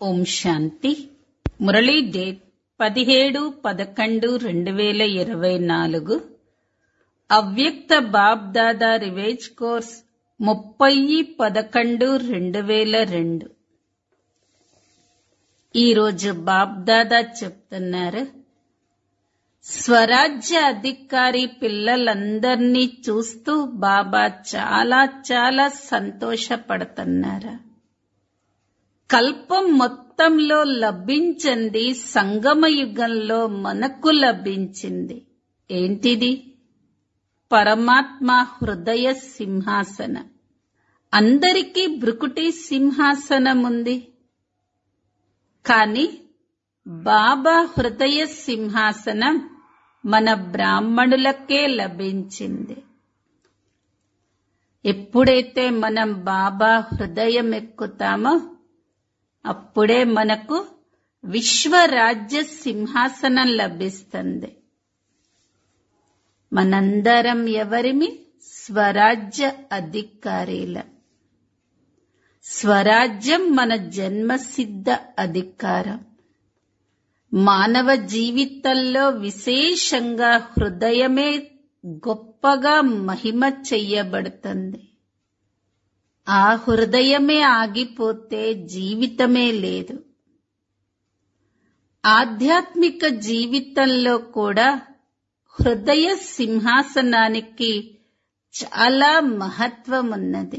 ఓం శాంతి Murali date పదిహేడు పదకొండు రెండు వేల ఇరవై నాలుగు అవ్యక్త బాబ్ దాదా రివేజ్ కోర్స్ ముప్పై పదకొండు రెండు వేల రెండు ఈరోజు బాబ్ దాదా చెప్తున్నారు స్వరాజ్య అధికారి పిల్లలందర్నీ చూస్తూ బాబా చాలా చాలా సంతోషపడుతున్నారు కల్పం మొత్తంలో లభించింది సంగమ యుగంలో మనకు లభించింది ఏంటిది పరమాత్మ హృదయ సింహాసన అందరికీ భృకుటి సింహాసనం ఉంది కాని బాబా హృదయ సింహాసనం మన బ్రాహ్మణులకే లభించింది ఎప్పుడైతే మనం బాబా హృదయం ఎక్కుతామో అప్పుడే మనకు విశ్వరాజ్య సింహాసనం లభిస్తుంది మనందరం ఎవరిమి స్వరాజ్య అధికారీల స్వరాజ్యం మన జన్మసిద్ధ అధికారం మానవ జీవితంలో విశేషంగా హృదయమే గొప్పగా మహిమ చెయ్యబడుతుంది ఆ హృదయమే ఆగిపోతే జీవితమే లేదు ఆధ్యాత్మిక జీవితంలో కూడా హృదయ సింహాసనానికి చాలా మహత్వం ఉన్నది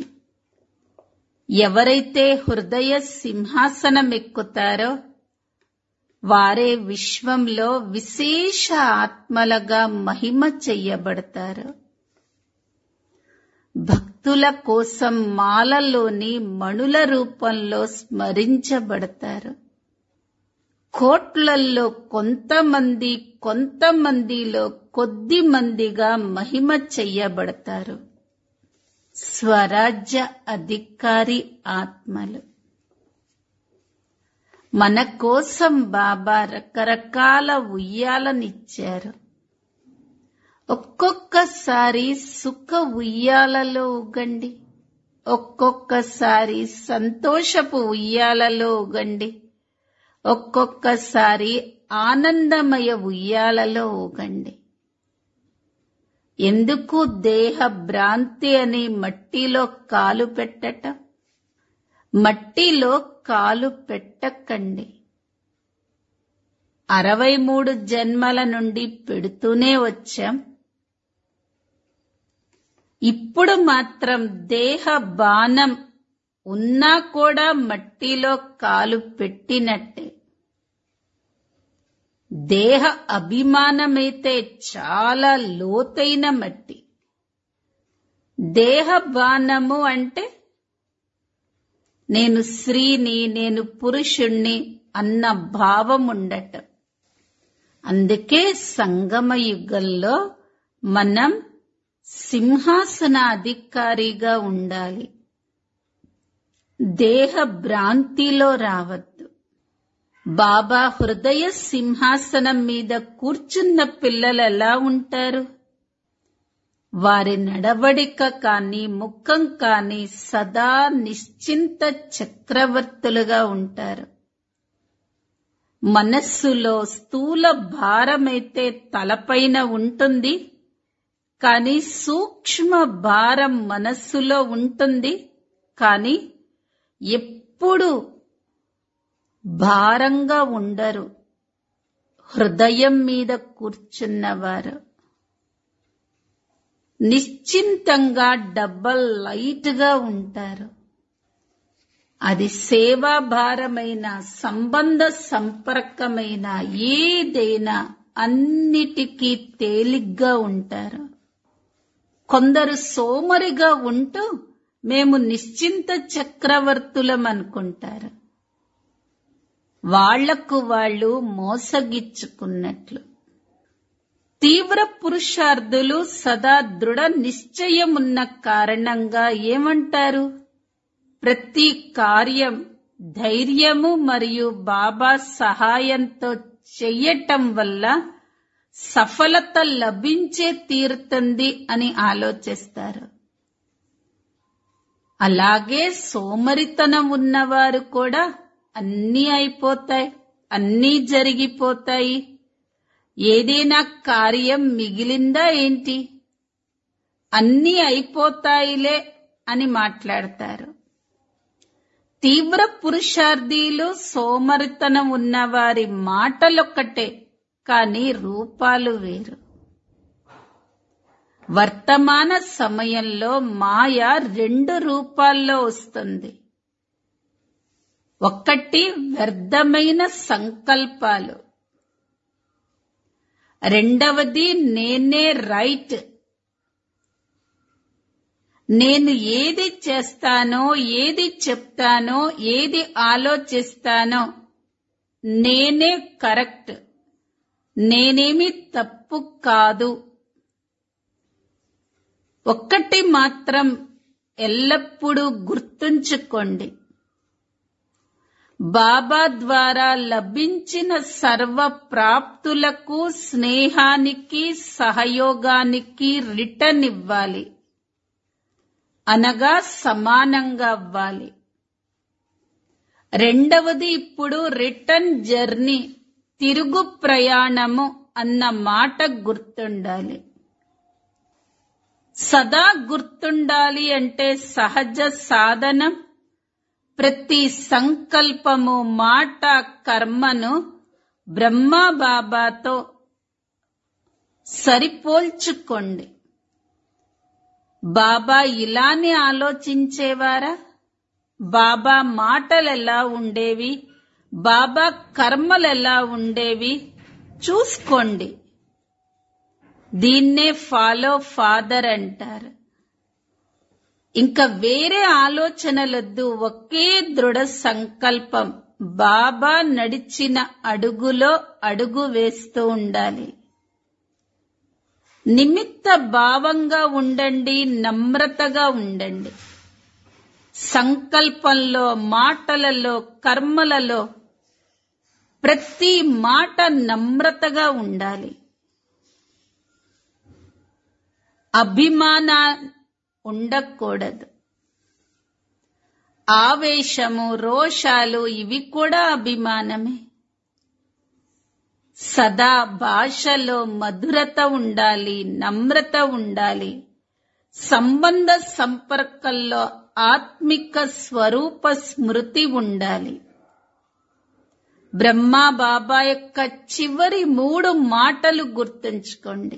ఎవరైతే హృదయ సింహాసనం ఎక్కుతారో వారే విశ్వంలో విశేష ఆత్మలుగా మహిమ చెయ్యబడతారు భక్తుల కోసం మాలలోని మణుల రూపంలో స్మరించబడతారు కోట్లల్లో కొంతమంది కొంతమందిలో కొద్ది మందిగా మహిమ చెయ్యబడతారు స్వరాజ్య అధికారి ఆత్మలు మన కోసం బాబా రకరకాల ఉయ్యాలనిచ్చారు ఒక్కొక్కసారి సుఖ ఉయ్యాలలో ఉగండి ఒక్కొక్కసారి సంతోషపు ఉయ్యాలలో ఉగండి ఒక్కొక్కసారి ఆనందమయ ఉయ్యాలలో ఊగండి ఎందుకు దేహ భ్రాంతి అని మట్టిలో కాలు పెట్టటం మట్టిలో కాలు పెట్టకండి అరవై మూడు జన్మల నుండి పెడుతూనే వచ్చాం ఇప్పుడు మాత్రం దేహ బాణం ఉన్నా కూడా మట్టిలో కాలు పెట్టినట్టే దేహ అభిమానమైతే చాలా లోతైన మట్టి దేహ బాణము అంటే నేను స్త్రీని నేను పురుషుణ్ణి అన్న భావం ఉండటం అందుకే సంగమ యుగంలో మనం సింహాసన అధికారిగా ఉండాలి దేహ భ్రాంతిలో రావద్దు బాబా హృదయ సింహాసనం మీద కూర్చున్న పిల్లలు ఎలా ఉంటారు వారి నడవడిక కాని ముఖం కాని సదా నిశ్చింత చక్రవర్తులుగా ఉంటారు మనస్సులో స్థూల భారమైతే తలపైన ఉంటుంది కానీ సూక్ష్మ భారం మనస్సులో ఉంటుంది కానీ ఎప్పుడు భారంగా ఉండరు హృదయం మీద కూర్చున్నవారు నిశ్చింతంగా డబ్బల్ లైట్ గా ఉంటారు అది సేవా భారమైన సంబంధ సంపర్కమైన ఏదైనా అన్నిటికీ తేలిగ్గా ఉంటారు కొందరు సోమరిగా ఉంటూ మేము నిశ్చింత చక్రవర్తులం అనుకుంటారు వాళ్లకు వాళ్ళు మోసగిచ్చుకున్నట్లు తీవ్ర పురుషార్థులు సదా దృఢ నిశ్చయమున్న కారణంగా ఏమంటారు ప్రతి కార్యం ధైర్యము మరియు బాబా సహాయంతో చెయ్యటం వల్ల సఫలత లభించే తీరుతుంది అని ఆలోచిస్తారు అలాగే సోమరితనం ఉన్నవారు కూడా అన్నీ అయిపోతాయి అన్నీ జరిగిపోతాయి ఏదైనా కార్యం మిగిలిందా ఏంటి అన్నీ అయిపోతాయిలే అని మాట్లాడతారు తీవ్ర పురుషార్థీలు సోమరితనం ఉన్నవారి మాటలొక్కటే కానీ రూపాలు వేరు వర్తమాన సమయంలో మాయ రెండు రూపాల్లో వస్తుంది ఒక్కటి వ్యర్థమైన సంకల్పాలు రెండవది నేనే రైట్ నేను ఏది చేస్తానో ఏది చెప్తానో ఏది ఆలోచిస్తానో నేనే కరెక్ట్ నేనేమి తప్పు కాదు ఒక్కటి మాత్రం ఎల్లప్పుడూ గుర్తుంచుకోండి బాబా ద్వారా లభించిన సర్వ ప్రాప్తులకు స్నేహానికి సహయోగానికి రిటర్న్ ఇవ్వాలి అనగా సమానంగా అవ్వాలి రెండవది ఇప్పుడు రిటర్న్ జర్నీ తిరుగు ప్రయాణము అన్న మాట గుర్తుండాలి సదా గుర్తుండాలి అంటే సహజ సాధనం ప్రతి సంకల్పము మాట కర్మను బ్రహ్మా బాబాతో సరిపోల్చుకోండి బాబా ఇలానే ఆలోచించేవారా బాబా మాటలు ఎలా ఉండేవి బాబా కర్మలు ఎలా ఉండేవి చూసుకోండి దీన్నే ఫాలో ఫాదర్ అంటారు ఇంకా వేరే ఆలోచనలొద్దు ఒకే దృఢ సంకల్పం బాబా నడిచిన అడుగులో అడుగు వేస్తూ ఉండాలి నిమిత్త భావంగా ఉండండి నమ్రతగా ఉండండి సంకల్పంలో మాటలలో కర్మలలో ప్రతి మాట నమ్రతగా ఉండాలి అభిమాన ఉండకూడదు ఆవేశము రోషాలు ఇవి కూడా అభిమానమే సదా భాషలో మధురత ఉండాలి నమ్రత ఉండాలి సంబంధ సంపర్కంలో ఆత్మిక స్వరూప స్మృతి ఉండాలి బ్రహ్మా బాబా యొక్క చివరి మూడు మాటలు గుర్తుంచుకోండి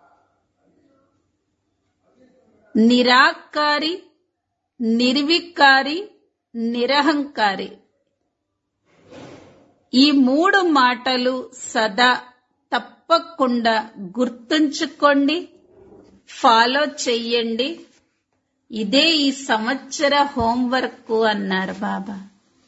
నిరాకారి నిర్వికారి నిరహంకారి ఈ మూడు మాటలు సదా తప్పకుండా గుర్తుంచుకోండి ఫాలో చెయ్యండి ఇదే ఈ సంవత్సర హోంవర్క్ అన్నారు బాబా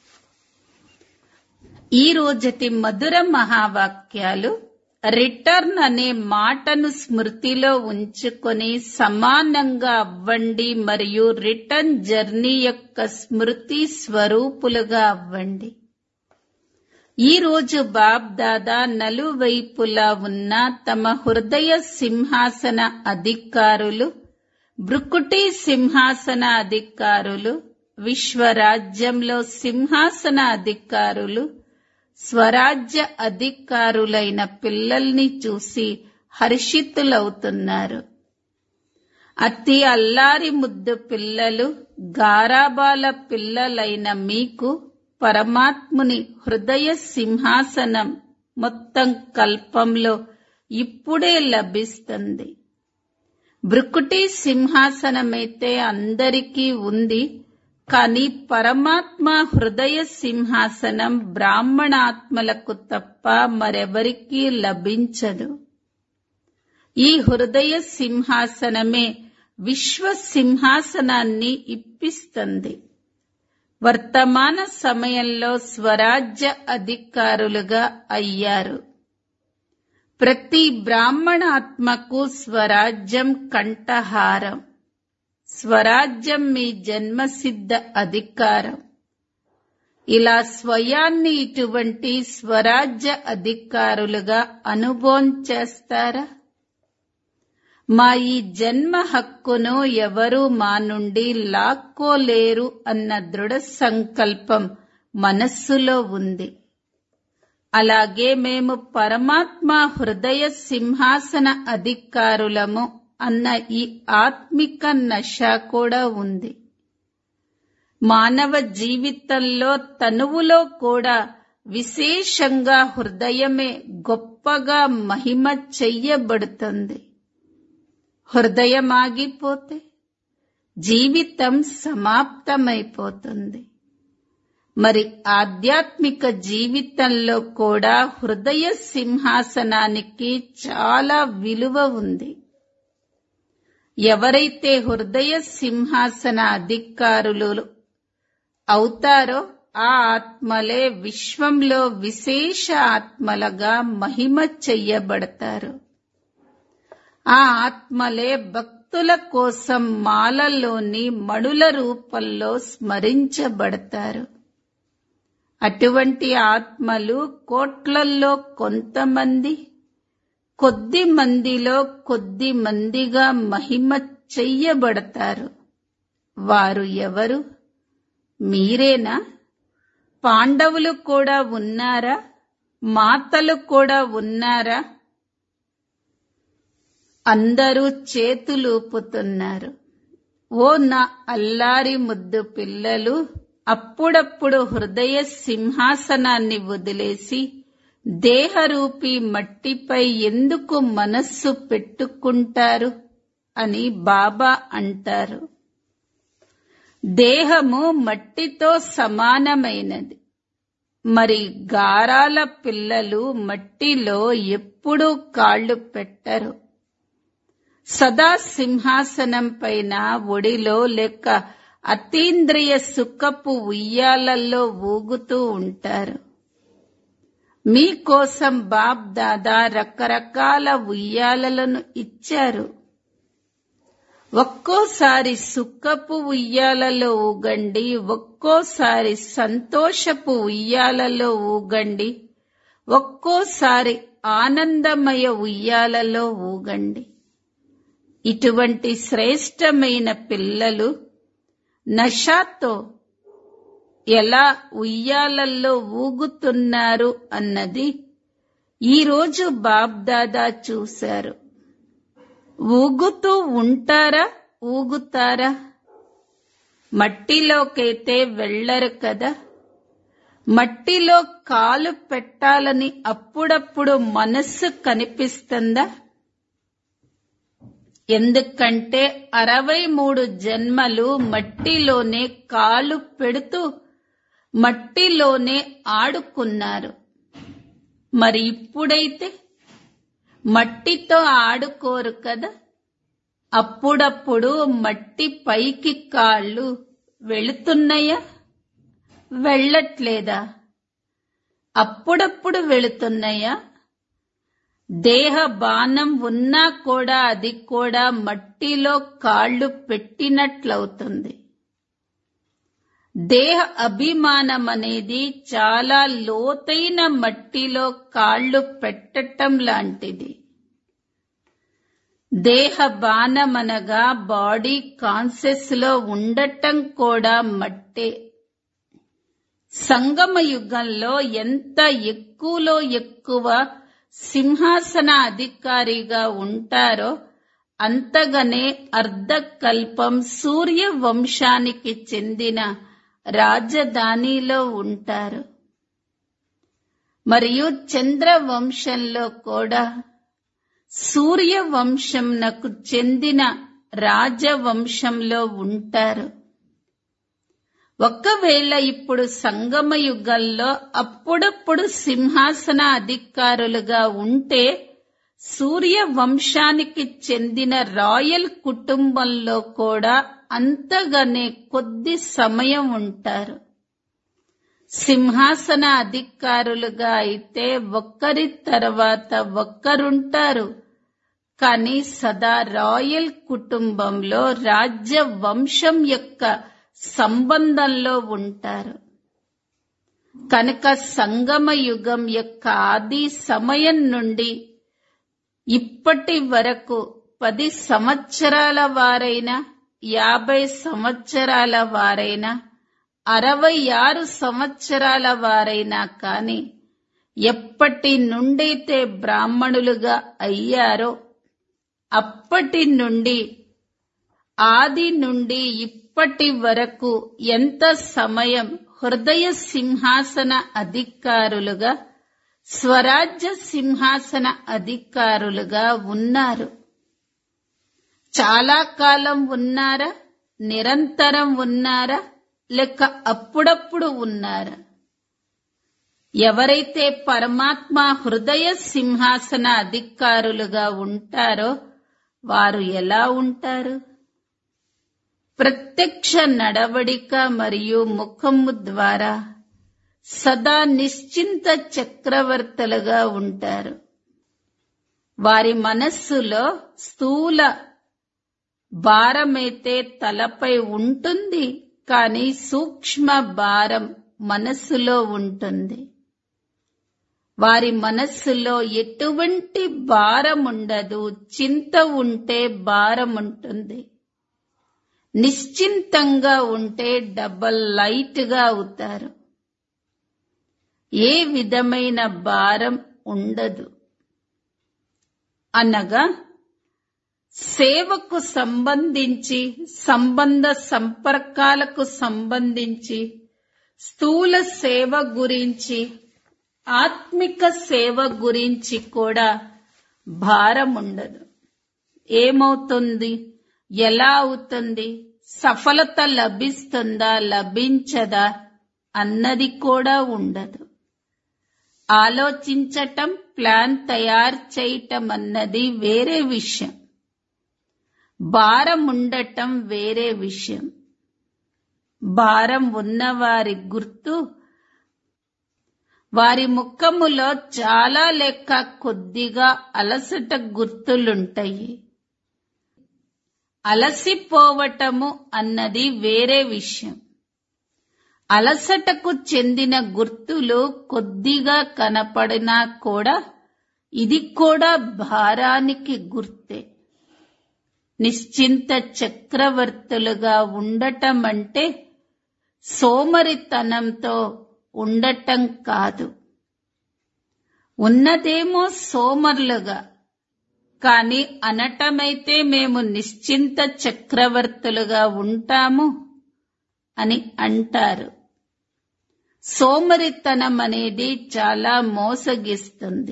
ఈ రోజటి మధుర మహావాక్యాలు రిటర్న్ అనే మాటను స్మృతిలో ఉంచుకొని సమానంగా అవ్వండి మరియు రిటర్న్ జర్నీ యొక్క స్మృతి స్వరూపులుగా అవ్వండి ఈ రోజు బాబ్ దాదా నలువైపులా ఉన్న తమ హృదయ సింహాసన అధికారులు బ్రుకుటి సింహాసన అధికారులు విశ్వరాజ్యంలో సింహాసన అధికారులు స్వరాజ్య అధికారులైన పిల్లల్ని చూసి హర్షితులవుతున్నారు అతి అల్లారి ముద్దు పిల్లలు గారాబాల పిల్లలైన మీకు పరమాత్ముని హృదయ సింహాసనం మొత్తం కల్పంలో ఇప్పుడే లభిస్తుంది బ్రుకుటి సింహాసనమైతే అందరికీ ఉంది కానీ పరమాత్మ హృదయ సింహాసనం బ్రాహ్మణాత్మలకు తప్ప మరెవరికీ లభించదు ఈ హృదయ సింహాసనమే విశ్వ సింహాసనాన్ని ఇప్పిస్తుంది వర్తమాన సమయంలో స్వరాజ్య అధికారులుగా అయ్యారు ప్రతి బ్రాహ్మణ ఆత్మకు స్వరాజ్యం కంఠహారం స్వరాజ్యం మీ జన్మసిద్ధ అధికారం ఇలా స్వయాన్ని ఇటువంటి స్వరాజ్య అధికారులుగా అనుభవం చేస్తారా మా ఈ జన్మ హక్కును ఎవరూ మా నుండి లాక్కోలేరు అన్న దృఢ సంకల్పం మనస్సులో ఉంది అలాగే మేము పరమాత్మ హృదయ సింహాసన అధికారులము అన్న ఈ ఆత్మిక నశ కూడా ఉంది మానవ జీవితంలో తనువులో కూడా విశేషంగా హృదయమే గొప్పగా మహిమ చెయ్యబడుతుంది హృదయం ఆగిపోతే జీవితం సమాప్తమైపోతుంది మరి ఆధ్యాత్మిక జీవితంలో కూడా హృదయ సింహాసనానికి చాలా విలువ ఉంది ఎవరైతే హృదయ సింహాసన అధికారులు అవుతారో ఆ ఆత్మలే విశ్వంలో విశేష ఆత్మలుగా మహిమ చెయ్యబడతారు ఆ ఆత్మలే భక్తుల కోసం మాలలోని మణుల రూపంలో స్మరించబడతారు అటువంటి ఆత్మలు కోట్లల్లో కొంతమంది కొద్ది మందిలో కొద్ది మందిగా మహిమ చెయ్యబడతారు వారు ఎవరు మీరేనా పాండవులు కూడా ఉన్నారా మాతలు కూడా ఉన్నారా అందరూ చేతులూపుతున్నారు ఓ నా అల్లారి ముద్దు పిల్లలు అప్పుడప్పుడు హృదయ సింహాసనాన్ని వదిలేసి దేహరూపి మట్టిపై ఎందుకు మనస్సు పెట్టుకుంటారు అని బాబా అంటారు దేహము మట్టితో సమానమైనది మరి గారాల పిల్లలు మట్టిలో ఎప్పుడూ కాళ్ళు పెట్టరు సదా సింహాసనం పైన ఒడిలో లేక అతీంద్రియ సుఖపు ఉయ్యాలల్లో ఊగుతూ ఉంటారు మీకోసం బాబ్ దాదా రకరకాల ఉయ్యాలలను ఇచ్చారు ఒక్కోసారి సుఖపు ఉయ్యాలలో ఊగండి ఒక్కోసారి సంతోషపు ఉయ్యాలలో ఊగండి ఒక్కోసారి ఆనందమయ ఉయ్యాలలో ఊగండి ఇటువంటి శ్రేష్టమైన పిల్లలు నషాతో ఎలా ఉయ్యాలల్లో ఊగుతున్నారు అన్నది ఈరోజు బాబ్దాదా చూశారు ఊగుతూ ఉంటారా ఊగుతారా మట్టిలోకైతే వెళ్లరు కదా మట్టిలో కాలు పెట్టాలని అప్పుడప్పుడు మనస్సు కనిపిస్తుందా ఎందుకంటే అరవై మూడు జన్మలు మట్టిలోనే కాలు పెడుతూ మట్టిలోనే ఆడుకున్నారు మరి ఇప్పుడైతే మట్టితో ఆడుకోరు కదా అప్పుడప్పుడు మట్టి పైకి కాళ్ళు వెళుతున్నాయా వెళ్ళట్లేదా అప్పుడప్పుడు వెళుతున్నాయా దేహ బాణం ఉన్నా కూడా అది కూడా మట్టిలో కాళ్ళు పెట్టినట్లవుతుంది దేహ అభిమానం అనేది చాలా లోతైన మట్టిలో కాళ్ళు పెట్టటం లాంటిది దేహ బాణమనగా బాడీ కాన్షియస్ లో ఉండటం కూడా మట్టే సంగమ యుగంలో ఎంత ఎక్కువలో ఎక్కువ సింహాసన అధికారిగా ఉంటారో అంతగానే అర్ధకల్పం సూర్య వంశానికి చెందిన రాజధానిలో ఉంటారు మరియు చంద్ర వంశంలో కూడా సూర్య వంశంనకు చెందిన రాజవంశంలో ఉంటారు ఒకవేళ ఇప్పుడు సంగమ యుగంలో అప్పుడప్పుడు సింహాసన అధికారులుగా ఉంటే సూర్య వంశానికి చెందిన రాయల్ కుటుంబంలో కూడా అంతగానే కొద్ది సమయం ఉంటారు సింహాసన అధికారులుగా అయితే ఒక్కరి తర్వాత ఒక్కరుంటారు కానీ సదా రాయల్ కుటుంబంలో రాజ్య వంశం యొక్క సంబంధంలో ఉంటారు కనుక సంగమ యుగం యొక్క ఆది సమయం నుండి ఇప్పటి వరకు పది సంవత్సరాల వారైనా యాభై సంవత్సరాల వారైనా అరవై ఆరు సంవత్సరాల వారైనా కాని ఎప్పటి నుండైతే బ్రాహ్మణులుగా అయ్యారో అప్పటి నుండి ఆది నుండి ఇప్పటి వరకు ఎంత సమయం హృదయ సింహాసన అధికారులుగా స్వరాజ్య సింహాసన అధికారులుగా ఉన్నారు చాలా కాలం ఉన్నారా నిరంతరం ఉన్నారా లేక అప్పుడప్పుడు ఉన్నారా ఎవరైతే పరమాత్మ హృదయ సింహాసన అధికారులుగా ఉంటారో వారు ఎలా ఉంటారు ప్రత్యక్ష నడవడిక మరియు ముఖము ద్వారా సదా నిశ్చింత చక్రవర్తులుగా ఉంటారు వారి మనస్సులో స్థూల భారమైతే తలపై ఉంటుంది కానీ సూక్ష్మ భారం మనస్సులో ఉంటుంది వారి మనస్సులో ఎటువంటి భారం ఉండదు చింత ఉంటే భారం ఉంటుంది నిశ్చింతంగా ఉంటే డబల్ లైట్ గా అవుతారు ఏ విధమైన భారం ఉండదు అనగా సేవకు సంబంధించి సంబంధ సంపర్కాలకు సంబంధించి స్థూల సేవ గురించి ఆత్మిక సేవ గురించి కూడా భారం ఉండదు ఏమవుతుంది ఎలా అవుతుంది సఫలత లభిస్తుందా లభించదా అన్నది కూడా ఉండదు ఆలోచించటం ప్లాన్ తయారు చేయటం అన్నది వేరే విషయం భారం ఉండటం వేరే విషయం భారం ఉన్నవారి గుర్తు వారి ముఖములో చాలా లెక్క కొద్దిగా అలసట గుర్తులుంటాయి అలసిపోవటము అన్నది వేరే విషయం అలసటకు చెందిన గుర్తులు కొద్దిగా కనపడినా కూడా ఇది కూడా భారానికి గుర్తే నిశ్చింత చక్రవర్తులుగా ఉండటం అంటే సోమరితనంతో ఉండటం కాదు ఉన్నదేమో సోమర్లుగా కాని అనటమైతే మేము నిశ్చింత చక్రవర్తులుగా ఉంటాము అని అంటారు సోమరితనం అనేది చాలా మోసగిస్తుంది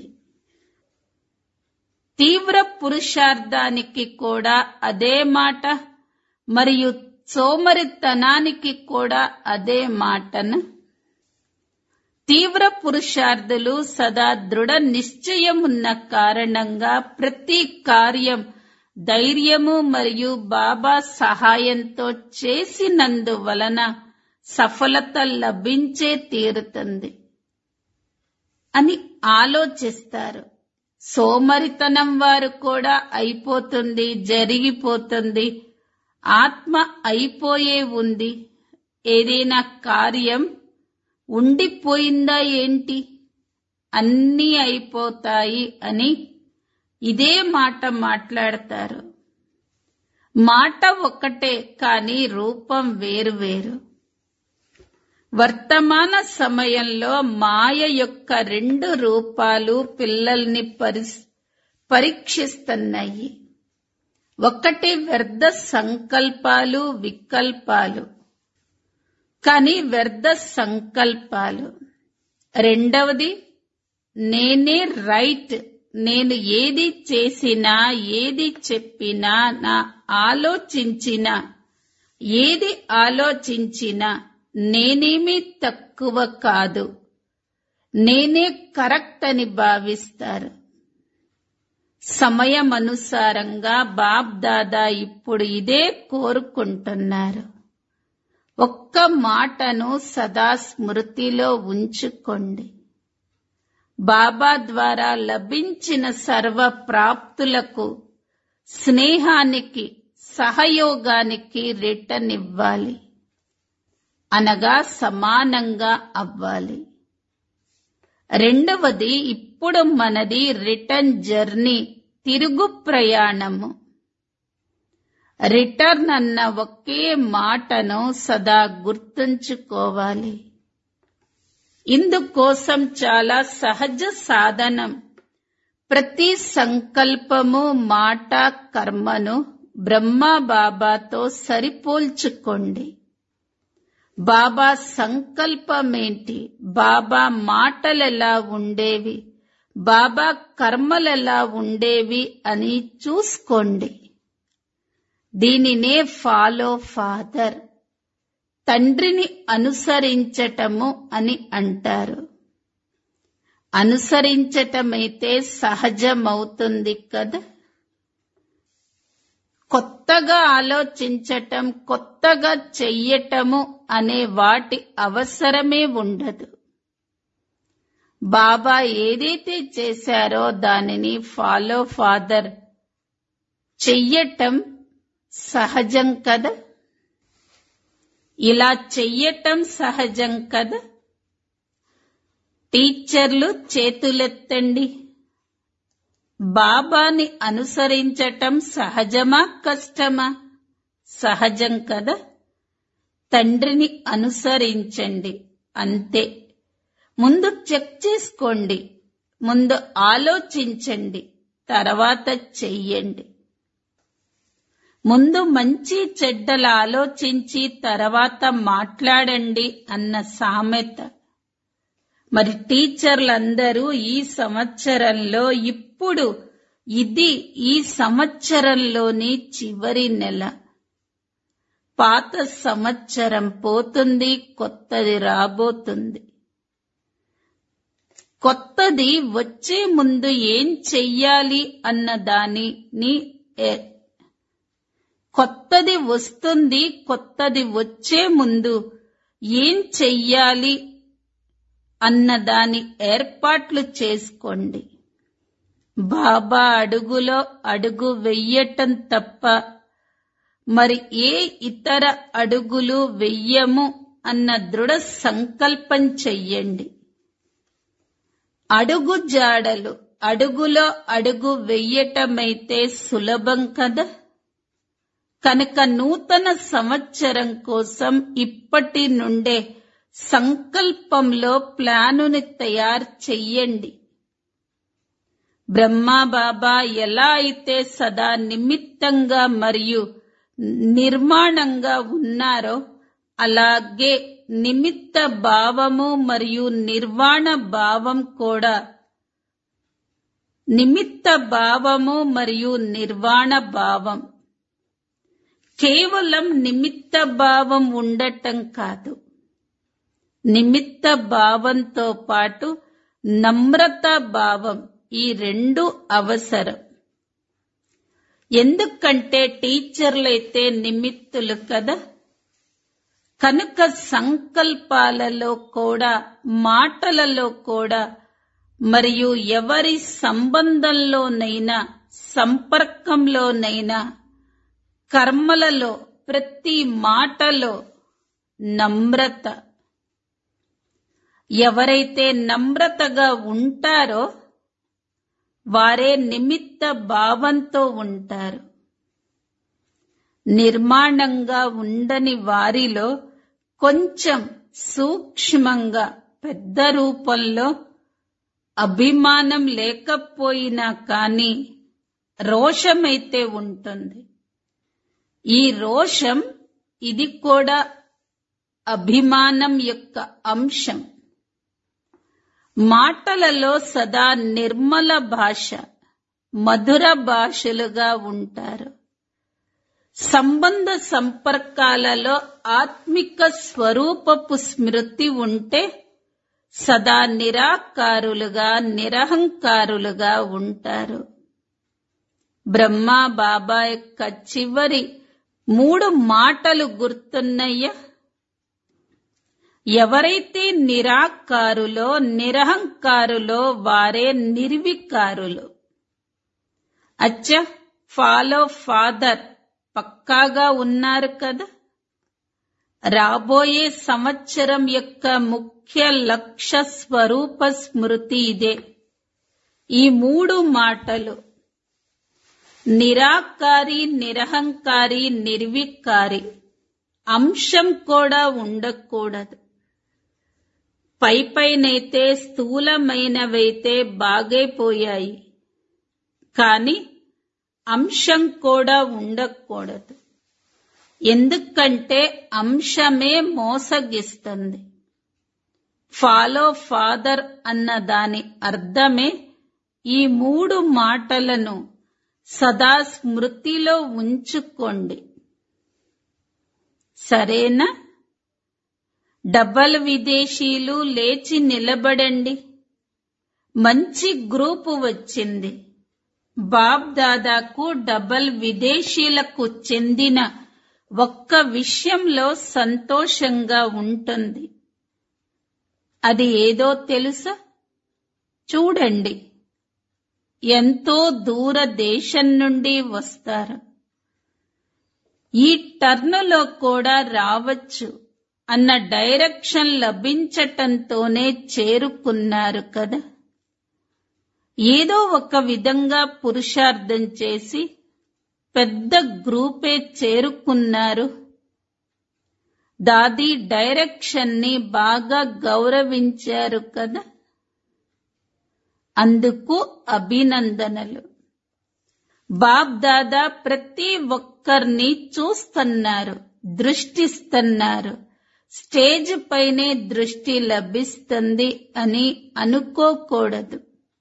తీవ్ర పురుషార్థానికి కూడా అదే మాట మరియు సోమరితనానికి కూడా అదే మాటను తీవ్ర పురుషార్థులు సదా దృఢ నిశ్చయం ఉన్న కారణంగా ప్రతి కార్యం ధైర్యము మరియు బాబా సహాయంతో చేసినందువలన సఫలత లభించే తీరుతుంది అని ఆలోచిస్తారు సోమరితనం వారు కూడా అయిపోతుంది జరిగిపోతుంది ఆత్మ అయిపోయే ఉంది ఏదైనా కార్యం ఉండిపోయిందా ఏంటి అన్నీ అయిపోతాయి అని ఇదే మాట మాట్లాడతారు మాట ఒక్కటే కానీ రూపం వేరు వేరు వర్తమాన సమయంలో మాయ యొక్క రెండు రూపాలు పిల్లల్ని పరిస్ పరీక్షిస్తున్నాయి ఒకటి వ్యర్థ సంకల్పాలు వికల్పాలు కానీ వ్యర్థ సంకల్పాలు రెండవది నేనే రైట్ నేను ఏది చేసినా ఏది చెప్పినా నా ఆలోచించినా ఏది ఆలోచించినా నేనేమీ తక్కువ కాదు నేనే కరెక్ట్ అని భావిస్తారు సమయమనుసారంగా బాబ్ దాదా ఇప్పుడు ఇదే కోరుకుంటున్నారు ఒక్క మాటను సదా స్మృతిలో ఉంచుకోండి బాబా ద్వారా లభించిన సర్వ ప్రాప్తులకు స్నేహానికి సహయోగానికి రిటర్న్ ఇవ్వాలి అనగా సమానంగా అవ్వాలి రెండవది ఇప్పుడు మనది రిటర్న్ జర్నీ తిరుగు ప్రయాణము రిటర్న్ అన్న ఒకే మాటను సదా గుర్తుంచుకోవాలి ఇందుకోసం చాలా సహజ సాధనం ప్రతి సంకల్పము మాట కర్మను బ్రహ్మ బాబాతో సరిపోల్చుకోండి బాబా సంకల్పమేంటి బాబా మాటలెలా ఉండేవి బాబా కర్మలెలా ఉండేవి అని చూసుకోండి దీనినే ఫాలో ఫాదర్ తండ్రిని అనుసరించటము అని అంటారు అనుసరించటమైతే సహజమవుతుంది కదా కొత్తగా ఆలోచించటం కొత్తగా చెయ్యటము అనే వాటి అవసరమే ఉండదు బాబా ఏదైతే చేశారో దానిని ఫాలో ఫాదర్ చెయ్యటం సహజం కదా ఇలా చెయ్యటం సహజం కదా టీచర్లు చేతులెత్తండి బాబాని అనుసరించటం సహజమా కష్టమా సహజం కదా తండ్రిని అనుసరించండి అంతే ముందు చెక్ చేసుకోండి ముందు ఆలోచించండి తర్వాత చెయ్యండి ముందు మంచి చెడ్డలు ఆలోచించి తర్వాత మాట్లాడండి అన్న సామెత మరి టీచర్లందరూ ఈ సంవత్సరంలో ఇప్పుడు ఇది ఈ సంవత్సరంలోని చివరి నెల పాత సంవత్సరం పోతుంది కొత్తది రాబోతుంది కొత్తది వచ్చే ముందు ఏం చెయ్యాలి అన్న దానిని ఏ- కొత్తది వస్తుంది కొత్తది వచ్చే ముందు ఏం చెయ్యాలి అన్న దాని ఏర్పాట్లు చేసుకోండి బాబా అడుగులో అడుగు వెయ్యటం తప్ప మరి ఏ ఇతర అడుగులు వెయ్యము అన్న దృఢ సంకల్పం చెయ్యండి అడుగు జాడలు అడుగులో అడుగు వెయ్యటమైతే సులభం కదా కనుక నూతన సంవత్సరం కోసం ఇప్పటి నుండే సంకల్పంలో ప్లానుని తయారు చెయ్యండి బ్రహ్మా బాబా ఎలా అయితే సదా నిమిత్తంగా మరియు నిర్మాణంగా ఉన్నారో అలాగే నిమిత్త భావము మరియు నిర్వాణ భావం కూడా నిమిత్త భావము మరియు నిర్వాణ భావం కేవలం నిమిత్త భావం ఉండటం కాదు నిమిత్త భావంతో పాటు నమ్రత భావం ఈ రెండు అవసరం ఎందుకంటే టీచర్లైతే నిమిత్తులు కదా కనుక సంకల్పాలలో కూడా మాటలలో కూడా మరియు ఎవరి సంబంధంలోనైనా సంపర్కంలోనైనా కర్మలలో ప్రతి మాటలో నమ్రత ఎవరైతే నమ్రతగా ఉంటారో వారే నిమిత్త భావంతో ఉంటారు నిర్మాణంగా ఉండని వారిలో కొంచెం సూక్ష్మంగా పెద్ద రూపంలో అభిమానం లేకపోయినా కానీ రోషమైతే ఉంటుంది ఈ రోషం ఇది కూడా అభిమానం యొక్క అంశం మాటలలో సదా నిర్మల భాష మధుర భాషలుగా ఉంటారు సంబంధ సంపర్కాలలో ఆత్మిక స్వరూపపు స్మృతి ఉంటే సదా నిరాకారులుగా నిరహంకారులుగా ఉంటారు బ్రహ్మా బాబా యొక్క చివరి మూడు మాటలు గుర్తున్నాయ్యా ఎవరైతే నిరాకారులో నిరహంకారులో వారే నిర్వికారులు అచ్చ ఫాలో ఫాదర్ పక్కాగా ఉన్నారు కదా రాబోయే సంవత్సరం యొక్క ముఖ్య లక్ష్య స్వరూప స్మృతి ఇదే ఈ మూడు మాటలు నిరాకారి నిరహంకారి నిర్వికారి అంశం కూడా ఉండకూడదు పై పైనైతే స్థూలమైనవైతే బాగైపోయాయి కాని అంశం కూడా ఉండకూడదు ఎందుకంటే అంశమే మోసగిస్తుంది ఫాలో ఫాదర్ అన్న దాని అర్థమే ఈ మూడు మాటలను సదా స్మృతిలో ఉంచుకోండి సరేనా డబల్ విదేశీలు లేచి నిలబడండి మంచి గ్రూపు వచ్చింది బాబ్ దాదాకు డబల్ విదేశీలకు చెందిన ఒక్క విషయంలో సంతోషంగా ఉంటుంది అది ఏదో తెలుసా చూడండి ఎంతో దూర దేశం నుండి వస్తారు ఈ టర్నులో కూడా రావచ్చు అన్న డైరెక్షన్ లభించటంతోనే చేరుకున్నారు కదా ఏదో ఒక విధంగా పురుషార్థం చేసి పెద్ద గ్రూపే చేరుకున్నారు దాది డైరెక్షన్ ని బాగా గౌరవించారు కదా అందుకు అభినందనలు బాబ్ దాదా ప్రతి ఒక్కరిని చూస్తున్నారు దృష్టిస్తున్నారు స్టేజ్ పైనే దృష్టి లభిస్తుంది అని అనుకోకూడదు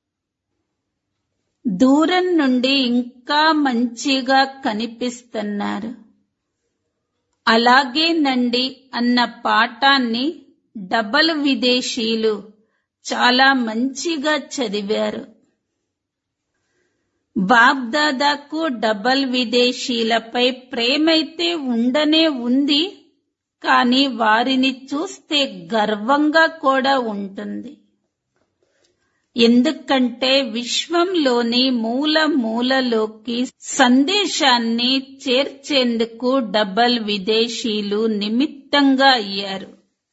దూరం నుండి ఇంకా మంచిగా కనిపిస్తున్నారు అలాగేనండి అన్న పాఠాన్ని డబల్ విదేశీలు చాలా మంచిగా చదివారు బాబ్దాదాకు డబల్ విదేశీలపై ప్రేమైతే ఉండనే ఉంది కానీ వారిని చూస్తే గర్వంగా కూడా ఉంటుంది ఎందుకంటే విశ్వంలోని మూల మూలలోకి సందేశాన్ని చేర్చేందుకు డబల్ విదేశీలు నిమిత్తంగా అయ్యారు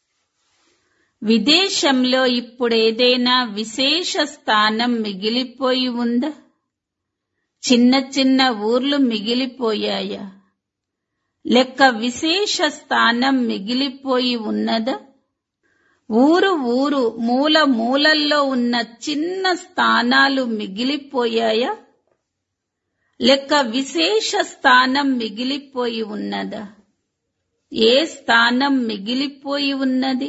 విదేశంలో ఇప్పుడు ఏదైనా విశేష స్థానం మిగిలిపోయి ఉందా చిన్న చిన్న ఊర్లు మిగిలిపోయాయా లెక్క విశేష స్థానం మిగిలిపోయి ఉన్నదా ఊరు ఊరు మూల మూలల్లో ఉన్న చిన్న స్థానాలు మిగిలిపోయాయా లెక్క విశేష స్థానం మిగిలిపోయి ఉన్నదా ఏ స్థానం మిగిలిపోయి ఉన్నది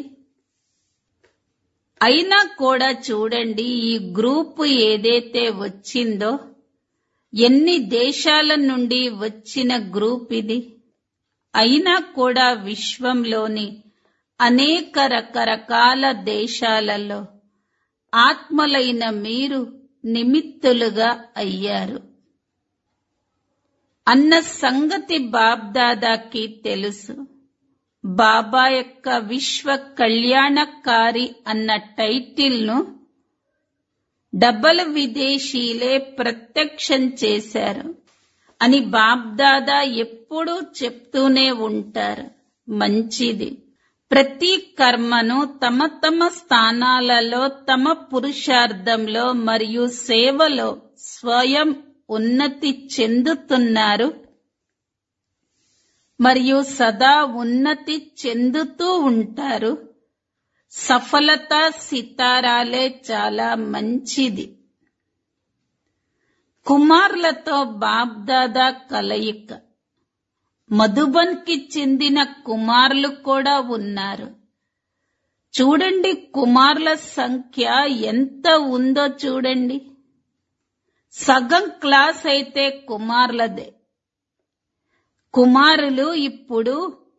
అయినా కూడా చూడండి ఈ గ్రూపు ఏదైతే వచ్చిందో ఎన్ని దేశాల నుండి వచ్చిన గ్రూప్ ఇది అయినా కూడా విశ్వంలోని అనేక రకరకాల దేశాలలో ఆత్మలైన మీరు నిమిత్తులుగా అయ్యారు అన్న సంగతి బాబ్దాదాకి తెలుసు బాబా యొక్క విశ్వ కళ్యాణకారి అన్న టైటిల్ను డబల్ విదేశీలే ప్రత్యక్షం చేశారు అని బాబ్దాదా ఎప్పుడూ చెప్తూనే ఉంటారు మంచిది ప్రతి కర్మను తమ తమ స్థానాలలో తమ పురుషార్థంలో మరియు సేవలో స్వయం ఉన్నతి చెందుతున్నారు మరియు సదా ఉన్నతి చెందుతూ ఉంటారు సఫలత సితారాలే చాలా మంచిది కుమార్లతో బాబ్దాదా కలయిక మధుబన్కి చెందిన కుమారులు కూడా ఉన్నారు చూడండి కుమారుల సంఖ్య ఎంత ఉందో చూడండి సగం క్లాస్ అయితే కుమారులదే కుమారులు ఇప్పుడు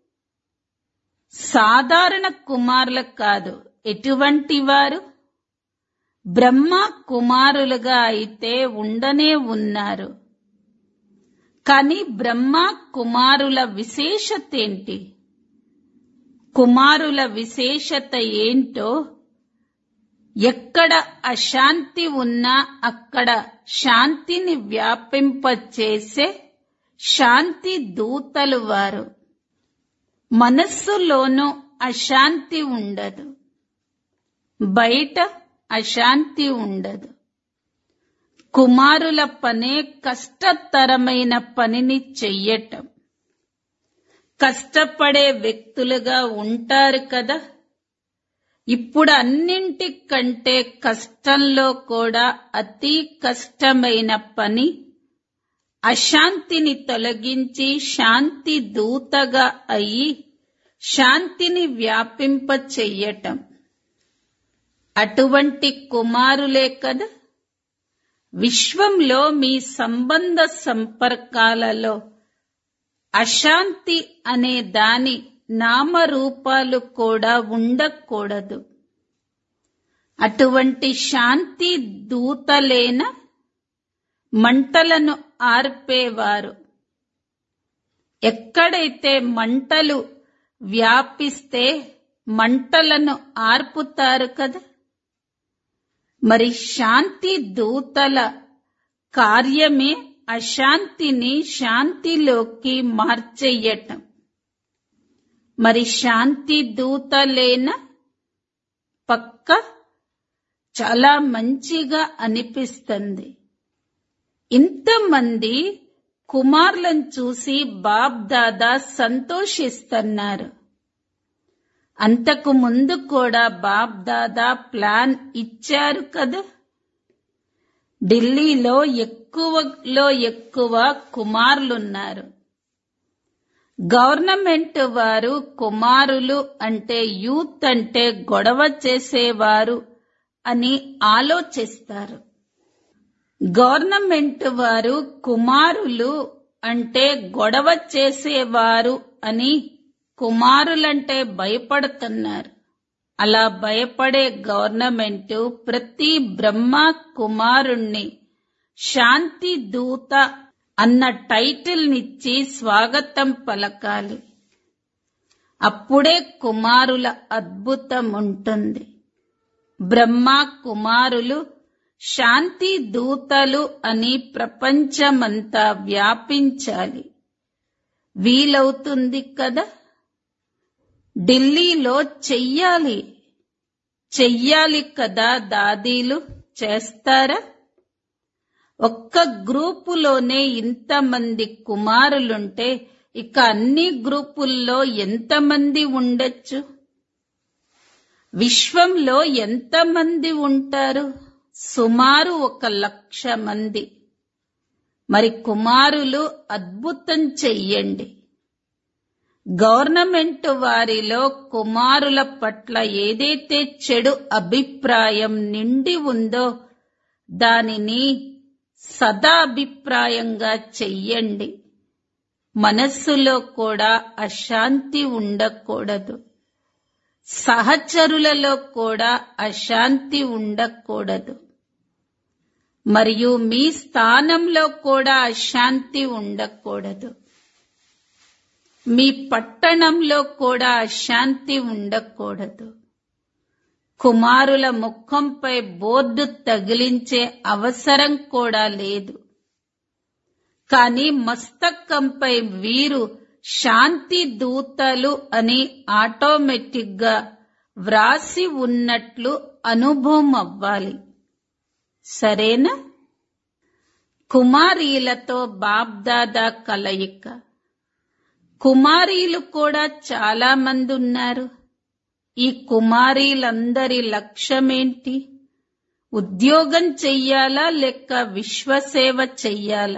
సాధారణ కుమారులు కాదు ఎటువంటి వారు బ్రహ్మ కుమారులుగా అయితే ఉండనే ఉన్నారు కానీ బ్రహ్మ కుమారుల విశేషత ఏంటి కుమారుల విశేషత ఏంటో ఎక్కడ అశాంతి ఉన్నా అక్కడ శాంతిని వ్యాపింపచేసే శాంతి దూతలు వారు మనస్సులోనూ అశాంతి ఉండదు బయట అశాంతి ఉండదు కుమారుల పనే కష్టతరమైన పనిని చెయ్యటం కష్టపడే వ్యక్తులుగా ఉంటారు కదా ఇప్పుడు అన్నింటికంటే కష్టంలో కూడా అతి కష్టమైన పని అశాంతిని తొలగించి శాంతి దూతగా అయి శాంతిని వ్యాపింప చెయ్యటం అటువంటి కుమారులే కదా విశ్వంలో మీ సంబంధ సంపర్కాలలో అశాంతి అనే దాని నామరూపాలు కూడా ఉండకూడదు అటువంటి శాంతి దూతలేన మంటలను ఆర్పేవారు ఎక్కడైతే మంటలు వ్యాపిస్తే మంటలను ఆర్పుతారు కదా మరి శాంతి దూతల కార్యమే అశాంతిని శాంతిలోకి మార్చెయ్యటం మరి శాంతి దూతలేన పక్క చాలా మంచిగా అనిపిస్తుంది ఇంతమంది కుమార్లను చూసి బాబ్ దాదా సంతోషిస్తున్నారు అంతకు ముందు కూడా బాబ్ దాదా ప్లాన్ ఇచ్చారు కదా ఢిల్లీలో ఎక్కువలో ఎక్కువ కుమారులున్నారు గవర్నమెంట్ వారు కుమారులు అంటే యూత్ అంటే గొడవ చేసేవారు అని ఆలోచిస్తారు గవర్నమెంట్ వారు కుమారులు అంటే గొడవ చేసేవారు అని కుమారులంటే భయపడుతున్నారు అలా భయపడే గవర్నమెంట్ ప్రతి బ్రహ్మ కుమారుణ్ణి శాంతి దూత అన్న టైటిల్ నిచ్చి స్వాగతం పలకాలి అప్పుడే కుమారుల అద్భుతం ఉంటుంది బ్రహ్మ కుమారులు శాంతి దూతలు అని ప్రపంచమంతా వ్యాపించాలి వీలవుతుంది కదా ఢిల్లీలో చెయ్యాలి చెయ్యాలి కదా దాదీలు చేస్తారా ఒక్క గ్రూపులోనే ఇంతమంది కుమారులుంటే ఇక అన్ని గ్రూపుల్లో ఎంతమంది ఉండొచ్చు విశ్వంలో ఎంతమంది ఉంటారు సుమారు ఒక లక్ష మంది మరి కుమారులు అద్భుతం చెయ్యండి గవర్నమెంట్ వారిలో కుమారుల పట్ల ఏదైతే చెడు అభిప్రాయం నిండి ఉందో దానిని సదాభిప్రాయంగా చెయ్యండి మనస్సులో కూడా అశాంతి ఉండకూడదు సహచరులలో కూడా అశాంతి ఉండకూడదు మరియు మీ స్థానంలో కూడా అశాంతి ఉండకూడదు మీ పట్టణంలో కూడా అశాంతి ఉండకూడదు కుమారుల ముఖంపై బోర్డు తగిలించే అవసరం కూడా లేదు కాని మస్తకంపై వీరు శాంతి దూతలు అని ఆటోమేటిక్ గా వ్రాసి ఉన్నట్లు అనుభవం అవ్వాలి సరేనా కుమారీలతో బాబ్దాదా కలయిక కుమారీలు కూడా చాలా మంది ఉన్నారు ఈ కుమారీలందరి లక్ష్యమేంటి ఉద్యోగం చెయ్యాలా లేక విశ్వసేవ చెయ్యాలా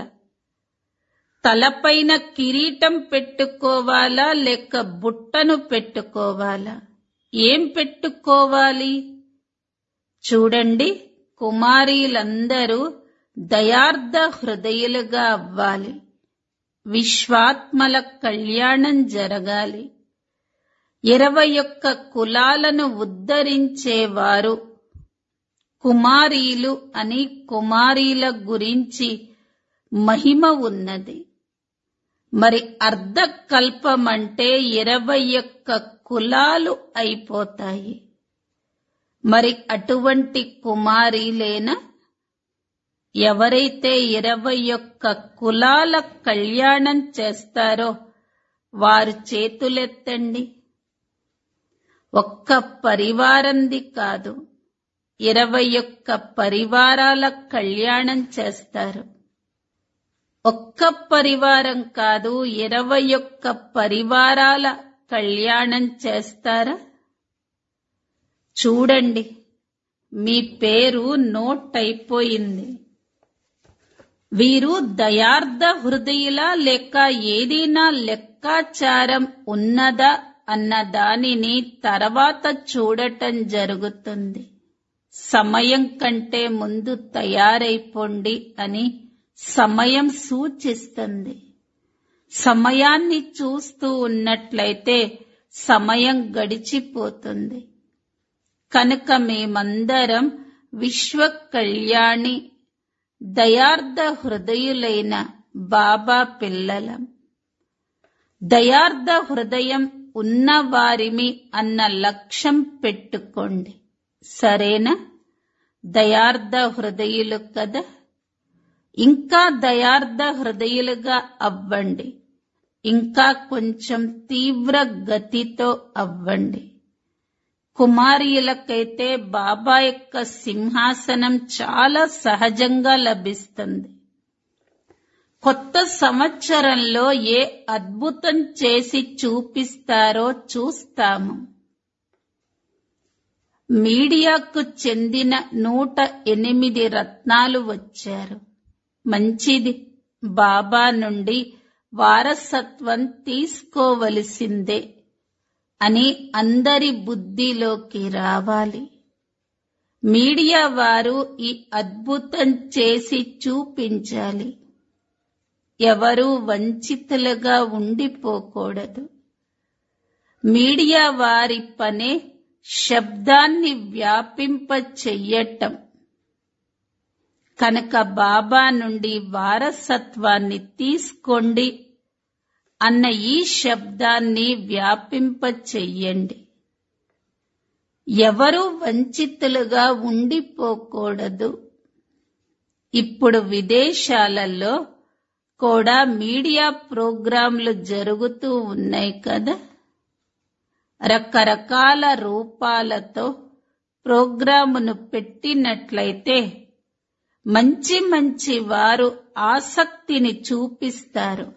తలపైన కిరీటం పెట్టుకోవాలా లేక బుట్టను పెట్టుకోవాలా ఏం పెట్టుకోవాలి చూడండి కుమారీలందరూ దయార్థ హృదయులుగా అవ్వాలి విశ్వాత్మల కళ్యాణం జరగాలి ఇరవై ఒక్క కులాలను ఉద్ధరించేవారు కుమారీలు అని కుమారీల గురించి మహిమ ఉన్నది మరి అర్ధకల్పం అంటే ఇరవై ఒక్క కులాలు అయిపోతాయి మరి అటువంటి కుమారీలేనా ఎవరైతే ఇరవై ఒక్క కులాల కళ్యాణం చేస్తారో వారు చేతులెత్తండి ఒక్క పరివారంది కాదు ఇరవై ఒక్క పరివారాల కళ్యాణం చేస్తారు ఒక్క పరివారం కాదు ఇరవై ఒక్క పరివారాల కళ్యాణం చేస్తారా చూడండి మీ పేరు నోట్ అయిపోయింది వీరు దయార్థ హృదయులా లేక ఏదైనా లెక్కాచారం ఉన్నదా అన్న దానిని తర్వాత చూడటం జరుగుతుంది సమయం కంటే ముందు తయారైపోండి అని సమయం సూచిస్తుంది సమయాన్ని చూస్తూ ఉన్నట్లయితే సమయం గడిచిపోతుంది కనుక మేమందరం విశ్వ కళ్యాణి దయార్థ హృదయులైన బాబా పిల్లలం దయార్థ హృదయం ఉన్నవారిమి అన్న లక్ష్యం పెట్టుకోండి సరేనా దయార్థ హృదయులు కదా ఇంకా దయార్థ హృదయులుగా అవ్వండి ఇంకా కొంచెం తీవ్ర గతితో అవ్వండి కుమారీలకైతే బాబా యొక్క సింహాసనం చాలా సహజంగా లభిస్తుంది కొత్త సంవత్సరంలో ఏ అద్భుతం చేసి చూపిస్తారో చూస్తాము మీడియాకు చెందిన నూట ఎనిమిది రత్నాలు వచ్చారు మంచిది బాబా నుండి వారసత్వం తీసుకోవలసిందే అని అందరి బుద్ధిలోకి రావాలి మీడియా వారు ఈ అద్భుతం చేసి చూపించాలి ఎవరూ వంచితులుగా ఉండిపోకూడదు మీడియా వారి పనే శబ్దాన్ని వ్యాపింప చెయ్యటం కనుక బాబా నుండి వారసత్వాన్ని తీసుకోండి అన్న ఈ శబ్దాన్ని వ్యాపింప చెయ్యండి ఎవరు వంచితులుగా ఉండిపోకూడదు ఇప్పుడు విదేశాలలో కూడా మీడియా ప్రోగ్రాంలు జరుగుతూ ఉన్నాయి కదా రకరకాల రూపాలతో ప్రోగ్రామును పెట్టినట్లయితే మంచి మంచి వారు ఆసక్తిని చూపిస్తారు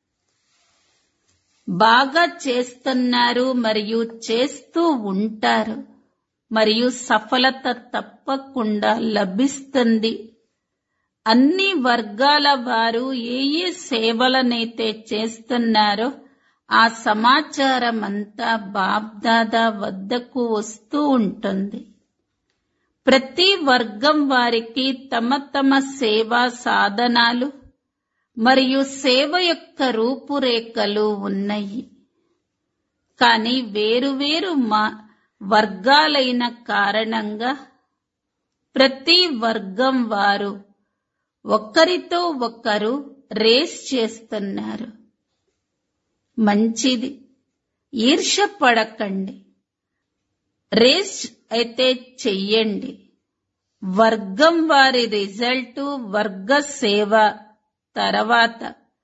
బాగా చేస్తున్నారు మరియు చేస్తూ ఉంటారు మరియు సఫలత తప్పకుండా లభిస్తుంది అన్ని వర్గాల వారు ఏ ఏ సేవలనైతే చేస్తున్నారో ఆ సమాచారం అంతా బాబ్దాదా వద్దకు వస్తూ ఉంటుంది ప్రతి వర్గం వారికి తమ తమ సేవా సాధనాలు మరియు సేవ యొక్క రూపురేఖలు ఉన్నాయి కానీ వేరువేరు మా వర్గాలైన కారణంగా ప్రతి వర్గం వారు ఒకరితో ఒకరు రేస్ చేస్తున్నారు మంచిది ఈర్ష పడకండి రేస్ అయితే చెయ్యండి వర్గం వారి రిజల్ట్ వర్గ సేవ తర్వాత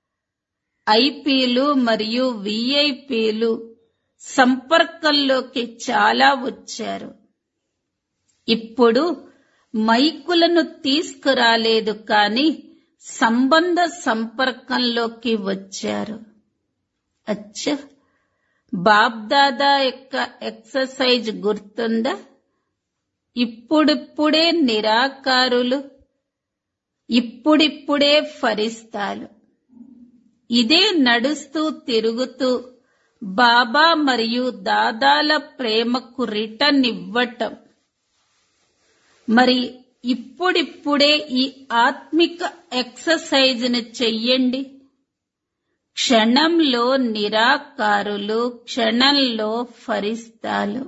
ఐపీలు మరియు విఐపీలు సంపర్కంలోకి చాలా వచ్చారు ఇప్పుడు మైకులను తీసుకురాలేదు కానీ సంబంధ సంపర్కంలోకి వచ్చారు అచ్చ బాబ్దాదా యొక్క ఎక్సర్సైజ్ గుర్తుందా ఇప్పుడిప్పుడే నిరాకారులు ఇప్పుడిప్పుడే ఫరిస్తాలు ఇదే నడుస్తూ తిరుగుతూ బాబా మరియు దాదాల ప్రేమకు రిటర్న్ ఇవ్వటం మరి ఇప్పుడిప్పుడే ఈ ఆత్మిక ఎక్సర్సైజ్ ను చెయ్యండి క్షణంలో నిరాకారులు క్షణంలో ఫరిస్తాలు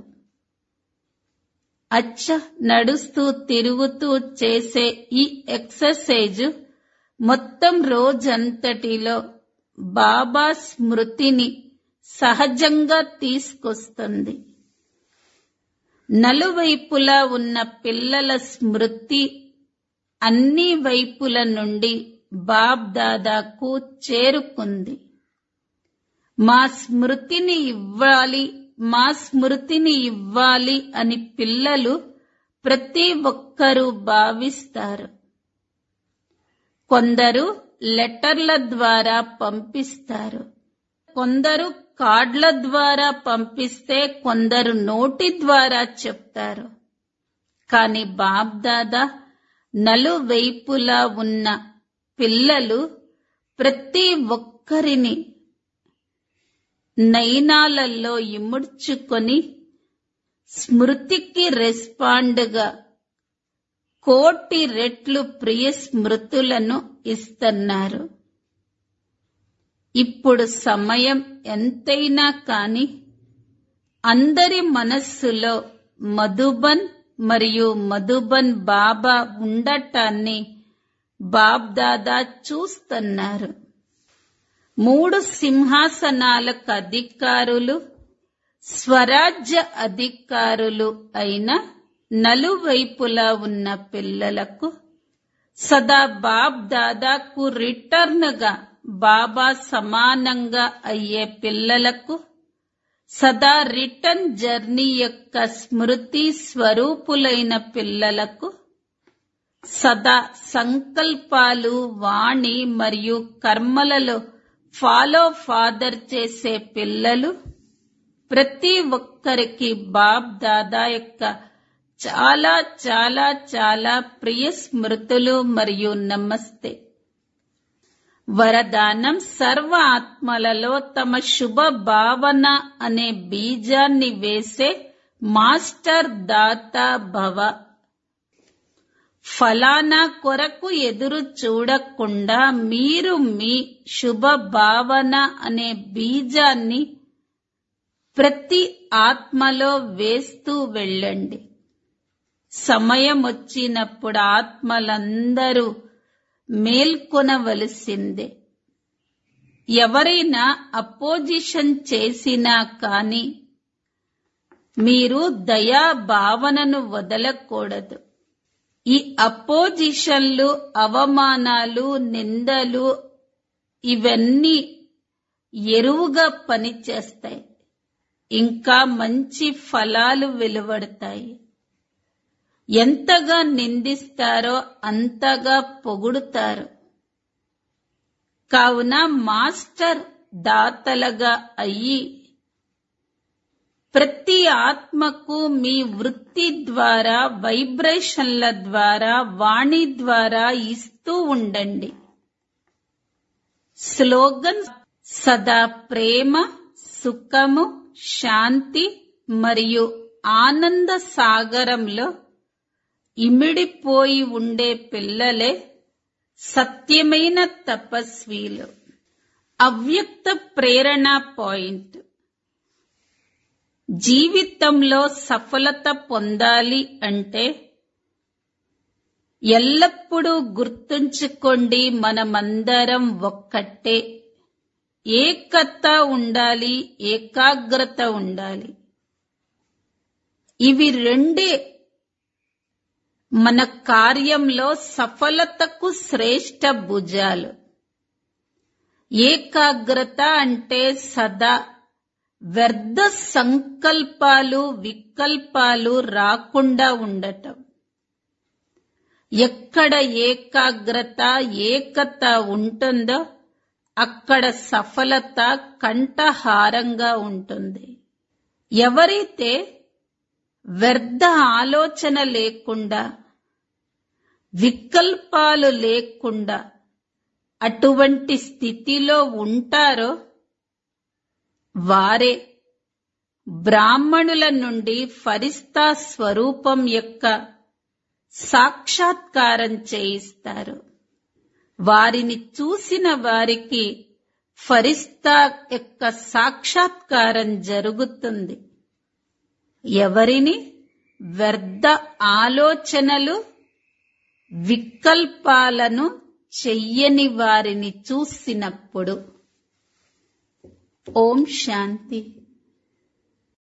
అచ్చ నడుస్తూ తిరుగుతూ చేసే ఈ ఎక్సర్సైజ్ మొత్తం రోజంతటిలో బాబా స్మృతిని సహజంగా తీసుకొస్తుంది నలువైపులా ఉన్న పిల్లల స్మృతి అన్ని వైపుల నుండి బాబ్ దాదాకు చేరుకుంది మా స్మృతిని ఇవ్వాలి మా స్మృతిని ఇవ్వాలి అని పిల్లలు ప్రతి ఒక్కరూ భావిస్తారు కొందరు లెటర్ల ద్వారా పంపిస్తారు కొందరు కార్డుల ద్వారా పంపిస్తే కొందరు నోటి ద్వారా చెప్తారు కాని బాబ్దాదా నలువైపులా ఉన్న పిల్లలు ప్రతి ఒక్కరిని నయనాలలో ఇముడ్చుకొని స్మృతికి రెస్పాండ్గా కోటి రెట్లు ప్రియ స్మృతులను ఇస్తున్నారు ఇప్పుడు సమయం ఎంతైనా కాని అందరి మనస్సులో మధుబన్ మరియు మధుబన్ బాబా ఉండటాన్ని బాబ్దాదా చూస్తున్నారు మూడు సింహాసనాలకు అధికారులు స్వరాజ్య అధికారులు అయిన నలువైపులా ఉన్న పిల్లలకు సదా బాబ్ దాదాకు రిటర్న్ గా బాబా సమానంగా అయ్యే పిల్లలకు సదా రిటర్న్ జర్నీ యొక్క స్మృతి స్వరూపులైన పిల్లలకు సదా సంకల్పాలు వాణి మరియు కర్మలలో ఫాలో ఫాదర్ చేసే పిల్లలు ప్రతి ఒక్కరికి బాబ్ దాదా యొక్క చాలా చాలా చాలా ప్రియ స్మృతులు మరియు నమస్తే వరదానం సర్వ ఆత్మలలో తమ శుభ భావన అనే బీజాన్ని వేసే మాస్టర్ దాత భవ ఫలానా కొరకు ఎదురు చూడకుండా మీరు మీ శుభ భావన అనే బీజాన్ని ప్రతి ఆత్మలో వేస్తూ వెళ్ళండి సమయం వచ్చినప్పుడు ఆత్మలందరూ మేల్కొనవలసిందే ఎవరైనా అపోజిషన్ చేసినా కాని మీరు దయా భావనను వదలకూడదు ఈ అపోజిషన్లు అవమానాలు నిందలు ఇవన్నీ ఎరువుగా పనిచేస్తాయి ఇంకా మంచి ఫలాలు వెలువడతాయి ఎంతగా నిందిస్తారో అంతగా పొగుడుతారు కావున మాస్టర్ దాతలుగా అయ్యి ప్రతి ఆత్మకు మీ వృత్తి ద్వారా వైబ్రేషన్ల ద్వారా వాణి ద్వారా ఇస్తూ ఉండండి స్లోగన్ సదా ప్రేమ సుఖము శాంతి మరియు ఆనంద సాగరంలో ఇమిడిపోయి ఉండే పిల్లలే సత్యమైన తపస్వీలు అవ్యక్త ప్రేరణ పాయింట్ జీవితంలో సఫలత పొందాలి అంటే ఎల్లప్పుడూ గుర్తుంచుకోండి మనమందరం ఒక్కటే ఏకత ఉండాలి ఏకాగ్రత ఉండాలి ఇవి రెండే మన కార్యంలో సఫలతకు శ్రేష్ట భుజాలు ఏకాగ్రత అంటే సదా వ్యర్థ సంకల్పాలు వికల్పాలు రాకుండా ఉండటం ఎక్కడ ఏకాగ్రత ఏకత ఉంటుందో అక్కడ సఫలత కంఠహారంగా ఉంటుంది ఎవరైతే వ్యర్థ ఆలోచన లేకుండా వికల్పాలు లేకుండా అటువంటి స్థితిలో ఉంటారో వారే బ్రాహ్మణుల నుండి ఫరిస్తా స్వరూపం యొక్క సాక్షాత్కారం చేయిస్తారు వారిని చూసిన వారికి ఫరిస్తా యొక్క సాక్షాత్కారం జరుగుతుంది ఎవరిని వ్యర్థ ఆలోచనలు వికల్పాలను చెయ్యని వారిని చూసినప్పుడు ఓం శాంతి